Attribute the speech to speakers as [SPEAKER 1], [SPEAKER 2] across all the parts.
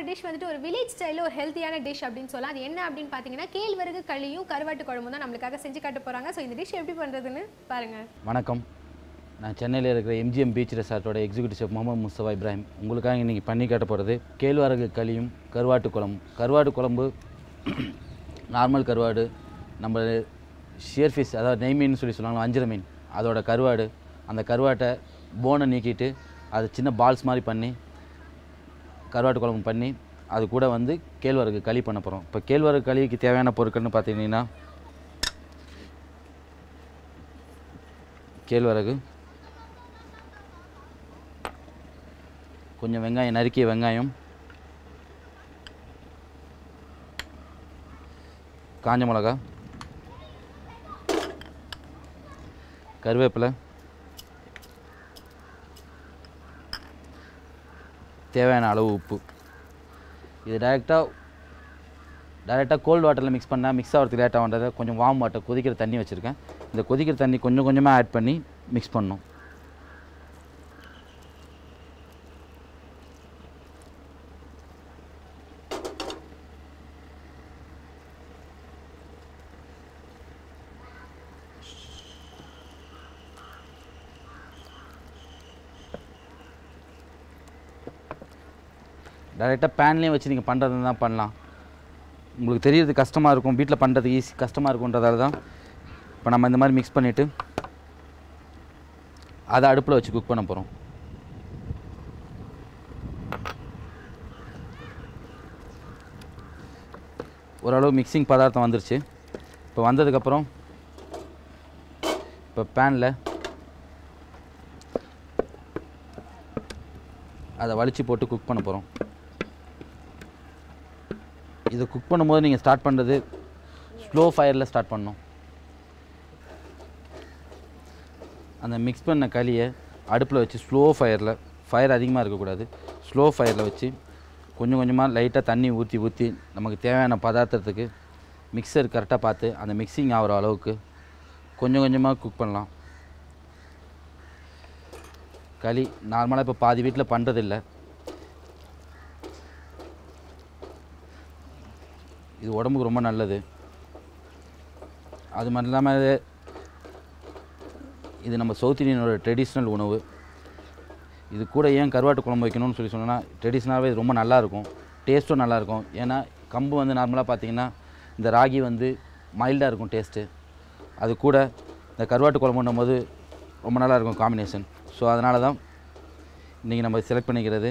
[SPEAKER 1] dish வந்துட்டு ஒரு village ஸ்டைலில் ஒரு ஹெல்த்தியான டிஷ் அப்படின்னு சொல்லலாம் அது என்ன அப்படின்னு பார்த்தீங்கன்னா கேழ்வரகு களியும் கருவாட்டு குழம்பும் தான் நம்மளுக்காக செஞ்சு காட்ட போகிறாங்க ஸோ இந்த டிஷ் எப்படி பண்ணுறதுன்னு பாருங்கள்
[SPEAKER 2] வணக்கம் நான் சென்னையில் இருக்கிற எம்ஜிஎம் பீச் ரெசார்ட்டோட எக்ஸிக்யூட்டிவ் ஷெஃப் முகமது முஸ்தபா இப்ராஹிம் உங்களுக்காக இன்றைக்கி பண்ணி காட்ட போகிறது கேழ்வரகு களியும் கருவாட்டு குழம்பு கருவாட்டு குழம்பு நார்மல் கருவாடு நம்ம ஷியர் ஃபிஷ் அதாவது நெய் மீன் சொல்லி சொல்லுவாங்க வஞ்சிர மீன் அதோட கருவாடு அந்த கருவாட்டை போனை நீக்கிட்டு அது சின்ன பால்ஸ் மாதிரி பண்ணி கருவாட்டு குழம்பு பண்ணி அது கூட வந்து கேழ்வரகு களி பண்ண போகிறோம் இப்போ கேழ்வரகு களிக்கு தேவையான பொருட்கள்னு பார்த்தீங்கன்னா கேழ்வரகு கொஞ்சம் வெங்காயம் நறுக்கிய வெங்காயம் காஞ்ச மிளகா கருவேப்பிலை தேவையான அளவு உப்பு இது டைரெக்டாக டைரெக்டாக கோல்டு வாட்டரில் மிக்ஸ் பண்ணால் மிக்ஸ் ஆகிறதுக்கு லேட் ஆகுன்றதை கொஞ்சம் வார்ம் வாட்டர் கொதிக்கிற தண்ணி வச்சுருக்கேன் இந்த கொதிக்கிற தண்ணி கொஞ்சம் கொஞ்சமாக ஆட் பண்ணி மிக்ஸ் பண்ணணும் டைரெக்டாக பேன்லேயும் வச்சு நீங்கள் பண்ணுறது தான் பண்ணலாம் உங்களுக்கு தெரியறது கஷ்டமாக இருக்கும் வீட்டில் பண்ணுறது ஈஸி கஷ்டமாக இருக்குன்றதால தான் இப்போ நம்ம இந்த மாதிரி மிக்ஸ் பண்ணிவிட்டு அதை அடுப்பில் வச்சு குக் பண்ண போகிறோம் ஓரளவு மிக்சிங் பதார்த்தம் வந்துருச்சு இப்போ வந்ததுக்கப்புறம் இப்போ பேனில் அதை வலிச்சு போட்டு குக் பண்ண போகிறோம் இதை குக் பண்ணும்போது நீங்கள் ஸ்டார்ட் பண்ணுறது ஸ்லோ ஃபயரில் ஸ்டார்ட் பண்ணணும் அந்த மிக்ஸ் பண்ண களியை அடுப்பில் வச்சு ஸ்லோ ஃபயரில் ஃபயர் அதிகமாக இருக்கக்கூடாது ஸ்லோ ஃபயரில் வச்சு கொஞ்சம் கொஞ்சமாக லைட்டாக தண்ணி ஊற்றி ஊற்றி நமக்கு தேவையான பதார்த்தத்துக்கு மிக்சர் கரெக்டாக பார்த்து அந்த மிக்சிங் ஆகிற அளவுக்கு கொஞ்சம் கொஞ்சமாக குக் பண்ணலாம் களி நார்மலாக இப்போ பாதி வீட்டில் பண்ணுறதில்ல இது உடம்புக்கு ரொம்ப நல்லது அது மட்டும் இல்லாமல் இது- இது நம்ம சவுத் இந்தியனோட ட்ரெடிஷ்னல் உணவு இது கூட ஏன் கருவாட்டு குழம்பு வைக்கணும்னு சொல்லி சொன்னோன்னா ட்ரெடிஷ்னலாகவே இது ரொம்ப நல்லாயிருக்கும் டேஸ்ட்டும் நல்லாயிருக்கும் ஏன்னா கம்பு வந்து நார்மலாக பார்த்தீங்கன்னா இந்த ராகி வந்து மைல்டாக இருக்கும் டேஸ்ட்டு அது கூட இந்த கருவாட்டு குழம்புன்னும் போது ரொம்ப நல்லா இருக்கும் காம்பினேஷன் ஸோ அதனால தான் இன்றைக்கி நம்ம செலக்ட் பண்ணிக்கிறது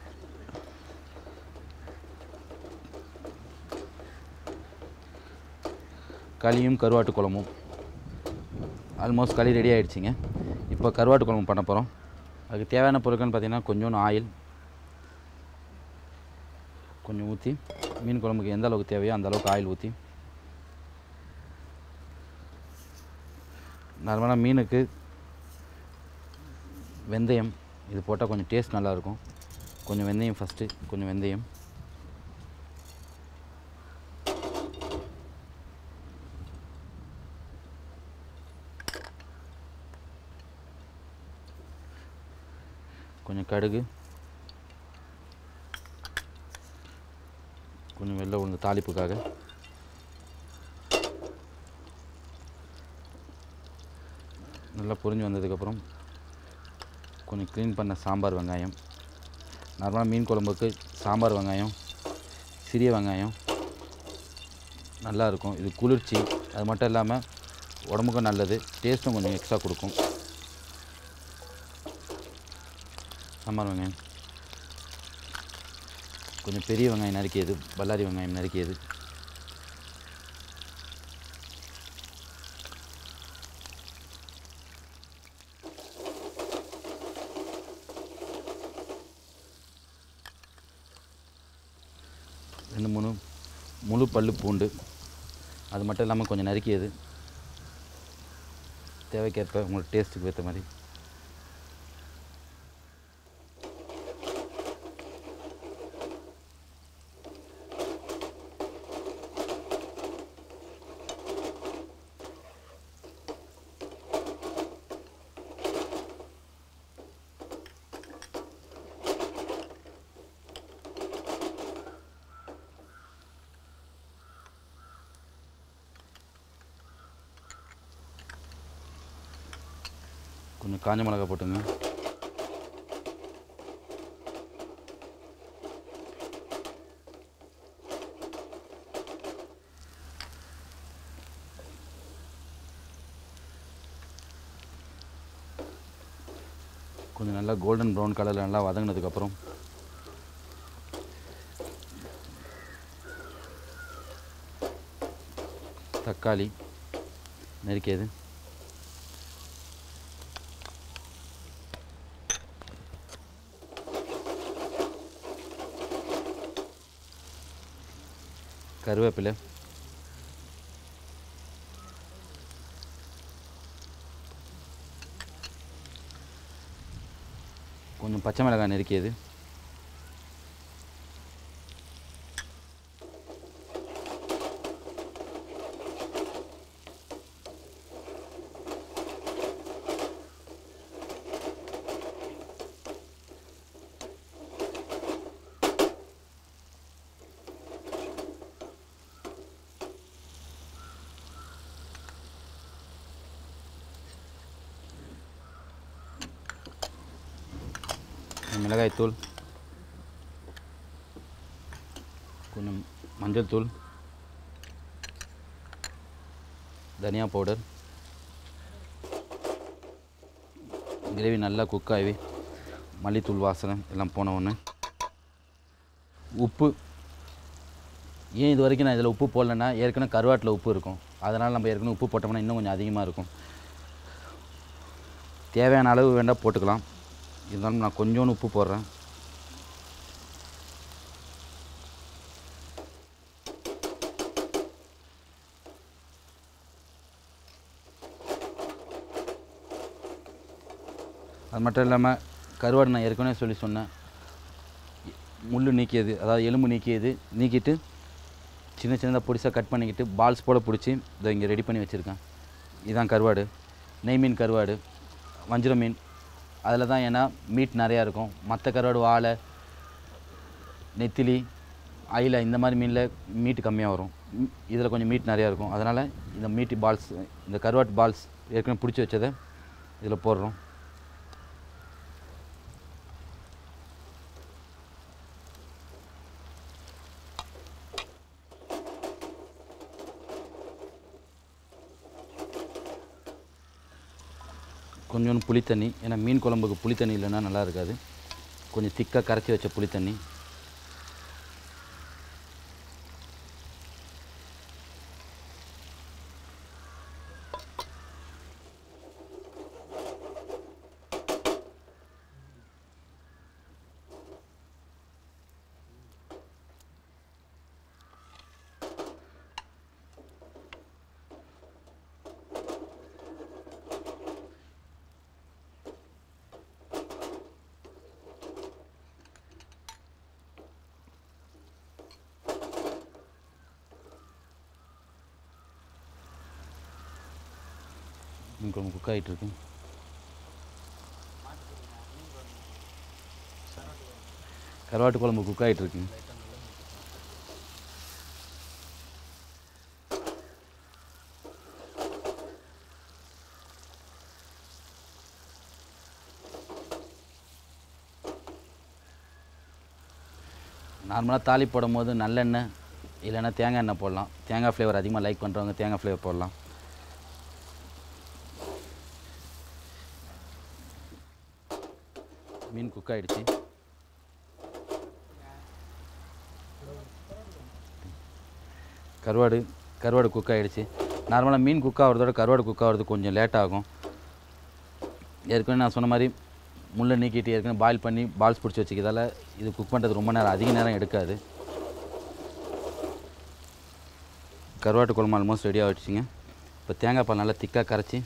[SPEAKER 2] களியும் கருவாட்டு குழம்பும் ஆல்மோஸ்ட் களி ரெடி ஆகிடுச்சிங்க இப்போ கருவாட்டு குழம்பு பண்ண போகிறோம் அதுக்கு தேவையான பொருட்கள்னு பார்த்தீங்கன்னா கொஞ்சோண்டு ஆயில் கொஞ்சம் ஊற்றி மீன் குழம்புக்கு எந்த அளவுக்கு தேவையோ அந்த அளவுக்கு ஆயில் ஊற்றி நார்மலாக மீனுக்கு வெந்தயம் இது போட்டால் கொஞ்சம் டேஸ்ட் நல்லாயிருக்கும் கொஞ்சம் வெந்தயம் ஃபஸ்ட்டு கொஞ்சம் வெந்தயம் கொஞ்சம் கடுகு கொஞ்சம் வெள்ளை உளுந்து தாளிப்புக்காக நல்லா பொரிஞ்சு வந்ததுக்கப்புறம் கொஞ்சம் க்ளீன் பண்ண சாம்பார் வெங்காயம் நார்மலாக மீன் குழம்புக்கு சாம்பார் வெங்காயம் சிறிய வெங்காயம் நல்லா இருக்கும் இது குளிர்ச்சி அது மட்டும் இல்லாமல் உடம்புக்கும் நல்லது டேஸ்ட்டும் கொஞ்சம் எக்ஸ்ட்ரா கொடுக்கும் சாம்பார் வெங்காயம் கொஞ்சம் பெரிய வெங்காயம் நறுக்கியது பல்லாரி வெங்காயம் நறுக்கியது ரெண்டு மூணு முழு பல்லு பூண்டு அது மட்டும் இல்லாமல் கொஞ்சம் நறுக்கியது தேவைக்கேற்ப உங்களுக்கு டேஸ்ட்டுக்கு ஏற்ற மாதிரி கொஞ்சம் காஞ்ச மிளகா போட்டுங்க கொஞ்சம் நல்லா கோல்டன் ப்ரௌன் கலரில் நல்லா வதங்கினதுக்கப்புறம் தக்காளி நெருக்கியது கருவேப்பிலை கொஞ்சம் பச்சை மிளகாய் நெருக்கியது மிளகாய்த்தூள் கொஞ்சம் மஞ்சள் தூள் தனியா பவுடர் கிரேவி நல்லா குக் ஆகி மல்லித்தூள் வாசனை எல்லாம் போன உடனே உப்பு ஏன் இது வரைக்கும் நான் இதில் உப்பு போடலன்னா ஏற்கனவே கருவாட்டில் உப்பு இருக்கும் அதனால் நம்ம ஏற்கனவே உப்பு போட்டோம்னா இன்னும் கொஞ்சம் அதிகமாக இருக்கும் தேவையான அளவு வேண்டாம் போட்டுக்கலாம் இருந்தாலும் நான் கொஞ்சோண்டு உப்பு போடுறேன் அது மட்டும் இல்லாமல் கருவாடு நான் ஏற்கனவே சொல்லி சொன்னேன் முள் நீக்கியது அதாவது எலும்பு நீக்கியது நீக்கிட்டு சின்ன சின்னதாக பொடிசாக கட் பண்ணிக்கிட்டு பால்ஸ் போல் பிடிச்சி இதை இங்கே ரெடி பண்ணி வச்சுருக்கேன் இதுதான் கருவாடு நெய் மீன் கருவாடு வஞ்சிர மீன் அதில் தான் ஏன்னா மீட் நிறையா இருக்கும் மற்ற கருவாடு வாழை நெத்திலி அயிலை இந்த மாதிரி மீனில் மீட் கம்மியாக வரும் இதில் கொஞ்சம் மீட் நிறையா இருக்கும் அதனால் இந்த மீட்டு பால்ஸ் இந்த கருவாட்டு பால்ஸ் ஏற்கனவே பிடிச்சி வச்சதை இதில் போடுறோம் கொஞ்சோண்டு புளி தண்ணி ஏன்னா மீன் குழம்புக்கு புளி தண்ணி இல்லைன்னா நல்லா இருக்காது கொஞ்சம் திக்காக கரைச்சி வச்ச புளி தண்ணி மீன் குழம்பு குக் ஆகிட்டு இருக்கு கருவாட்டு குழம்பு குக் ஆகிட்டு இருக்கு நார்மலாக தாலி போடும் போது நல்லெண்ணெய் இல்லைன்னா தேங்காய் எண்ணெய் போடலாம் தேங்காய் ஃப்ளேவர் அதிகமாக லைக் பண்ணுறவங்க தேங்காய் ஃப்ளேவர் போடலாம் மீன் குக் ஆகிடுச்சு கருவாடு கருவாடு குக் ஆகிடுச்சு நார்மலாக மீன் குக் ஆகிறதோட கருவாடு குக் ஆகிறது கொஞ்சம் லேட் ஆகும் ஏற்கனவே நான் சொன்ன மாதிரி முள்ளை நீக்கிட்டு ஏற்கனவே பாயில் பண்ணி பால்ஸ் பிடிச்சி வச்சுக்கிறதால இது குக் பண்ணுறது ரொம்ப நேரம் அதிக நேரம் எடுக்காது கருவாட்டு குழம்பு ஆல்மோஸ்ட் ரெடி ஆகிடுச்சிங்க இப்போ தேங்காய் பால் நல்லா திக்காக கரைச்சி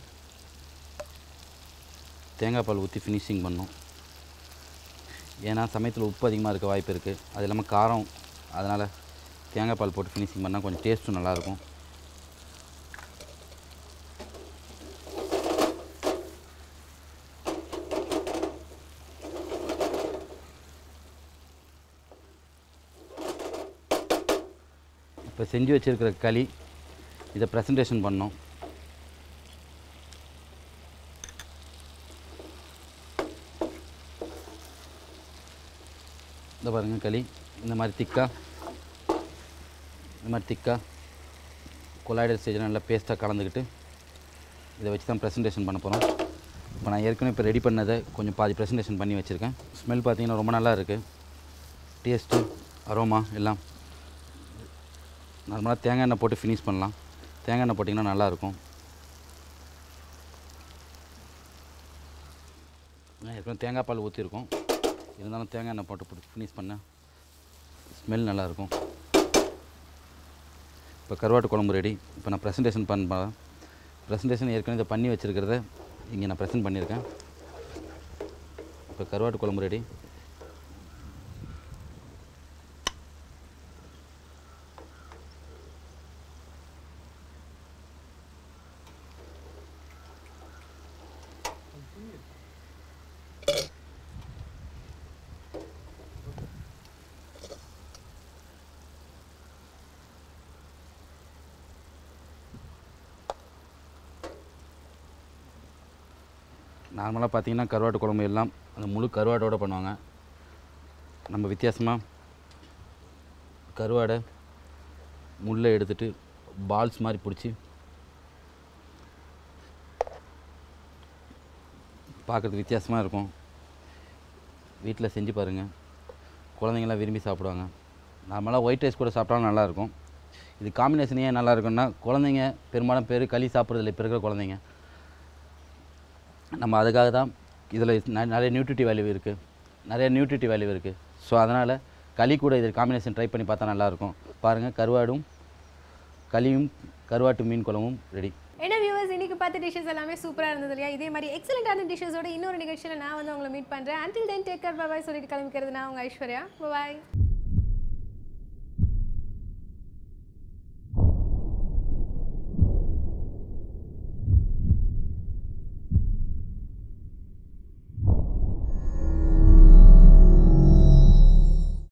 [SPEAKER 2] தேங்காய் பால் ஊற்றி ஃபினிஷிங் பண்ணோம் ஏன்னா சமயத்தில் உப்பு அதிகமாக இருக்க வாய்ப்பு இருக்குது அது இல்லாமல் காரம் அதனால் தேங்காய் பால் போட்டு ஃபினிஷிங் பண்ணால் கொஞ்சம் டேஸ்ட்டும் நல்லாயிருக்கும் இப்போ செஞ்சு வச்சுருக்கிற களி இதை ப்ரெசன்டேஷன் பண்ணோம் இந்த பாருங்கள் களி இந்த மாதிரி திக்கா இந்த மாதிரி திக்கா கொலாய்டல் ஸ்டேஜில் நல்லா பேஸ்ட்டாக கலந்துக்கிட்டு இதை வச்சு தான் ப்ரெசன்டேஷன் பண்ண போகிறோம் இப்போ நான் ஏற்கனவே இப்போ ரெடி பண்ணதை கொஞ்சம் பாதி ப்ரெசன்டேஷன் பண்ணி வச்சுருக்கேன் ஸ்மெல் பார்த்தீங்கன்னா ரொம்ப நல்லா இருக்குது டேஸ்ட்டு அரோமா எல்லாம் நார்மலாக தேங்காய் எண்ணெய் போட்டு ஃபினிஷ் பண்ணலாம் தேங்காய் எண்ணெய் போட்டிங்கன்னா நல்லாயிருக்கும் நான் ஏற்கனவே தேங்காய் பால் ஊற்றிருக்கோம் இருந்தாலும் தேங்காய் எண்ணெய் போட்டு போட்டு ஃபினிஷ் பண்ண ஸ்மெல் நல்லாயிருக்கும் இப்போ கருவாட்டு குழம்பு ரெடி இப்போ நான் ப்ரெசன்டேஷன் பண்ண ப்ரெசன்டேஷன் ஏற்கனவே இதை பண்ணி வச்சுருக்கிறத இங்கே நான் ப்ரெசென்ட் பண்ணியிருக்கேன் இப்போ கருவாட்டு குழம்பு ரெடி நார்மலாக பார்த்தீங்கன்னா கருவாட்டு குழம்பு எல்லாம் அந்த முழு கருவாடோட பண்ணுவாங்க நம்ம வித்தியாசமாக கருவாடை முள்ளை எடுத்துட்டு பால்ஸ் மாதிரி பிடிச்சி பார்க்குறதுக்கு வித்தியாசமாக இருக்கும் வீட்டில் செஞ்சு பாருங்கள் குழந்தைங்களாம் விரும்பி சாப்பிடுவாங்க நார்மலாக ஒயிட் ரைஸ் கூட சாப்பிட்டாலும் நல்லாயிருக்கும் இது காம்பினேஷன் ஏன் நல்லா இருக்குன்னா குழந்தைங்க பெரும்பாலும் பேர் களி சாப்பிட்றதில்ல இப்போ இருக்கிற குழந்தைங்க நம்ம அதுக்காக தான் இதில் நிறைய நியூட்ரிட்டிவ் வேல்யூ இருக்குது நிறைய நியூட்ரிட்டிவ் வேல்யூ இருக்குது ஸோ அதனால் களி கூட இது காம்பினேஷன் ட்ரை பண்ணி பார்த்தா நல்லாயிருக்கும் பாருங்கள் கருவாடும் களியும் கருவாட்டு மீன் குழம்பும் ரெடி
[SPEAKER 1] என்ன வியூவர்ஸ் இன்னைக்கு பார்த்த டிஷ்ஷஸ் எல்லாமே சூப்பராக இருந்தது இல்லையா இதே மாதிரி எக்ஸலண்டான டிஷ்ஷஸோட இன்னொரு நிகழ்ச்சியில் நான் வந்து உங்களை மீட் பண்ணுறேன் until then take care bye சொல்லிட்டு கிளம்பிக்கிறது நான் உங்கள் ஐஸ்வர்யா பாய்